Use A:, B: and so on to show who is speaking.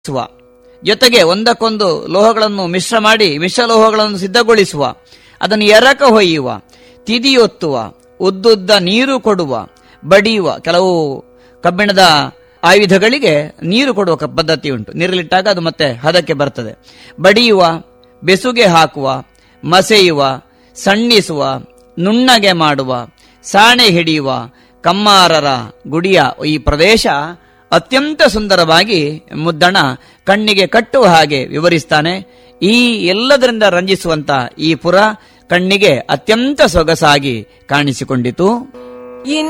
A: ಸುವ ಜೊತೆಗೆ ಒಂದಕ್ಕೊಂದು ಲೋಹಗಳನ್ನು ಮಿಶ್ರ ಮಾಡಿ ಮಿಶ್ರಲೋಹಗಳನ್ನು ಸಿದ್ಧಗೊಳಿಸುವ ಅದನ್ನು ಎರಕ ಹೊಯ್ಯುವ ತಿದಿಯೊತ್ತುವ ಉದ್ದುದ್ದ ನೀರು ಕೊಡುವ ಬಡಿಯುವ ಕೆಲವು ಕಬ್ಬಿಣದ ಆಯುಧಗಳಿಗೆ ನೀರು ಕೊಡುವ ಕ- ಪದ್ಧತಿ ಉಂಟು ನೀರಲ್ಲಿಟ್ಟಾಗ ಅದು ಮತ್ತೆ ಹದಕ್ಕೆ ಬರ್ತದೆ ಬಡಿಯುವ ಬೆಸುಗೆ ಹಾಕುವ ಮಸೆಯುವ ಸಣ್ಣಿಸುವ ನುಣ್ಣಗೆ ಮಾಡುವ ಸಾಣೆ ಹಿಡಿಯುವ ಕಮ್ಮಾರರ ಗುಡಿಯ ಈ ಪ್ರದೇಶ ಅತ್ಯಂತ ಸುಂದರವಾಗಿ ಮುದ್ದಣ ಕಣ್ಣಿಗೆ ಕಟ್ಟುವ ಹಾಗೆ ವಿವರಿಸ್ತಾನೆ ಈ ಎಲ್ಲದರಿಂದ ರಂಜಿಸುವಂತ ಈ ಪುರ ಕಣ್ಣಿಗೆ ಅತ್ಯಂತ ಸೊಗಸಾಗಿ ಕಾಣಿಸಿಕೊಂಡಿತು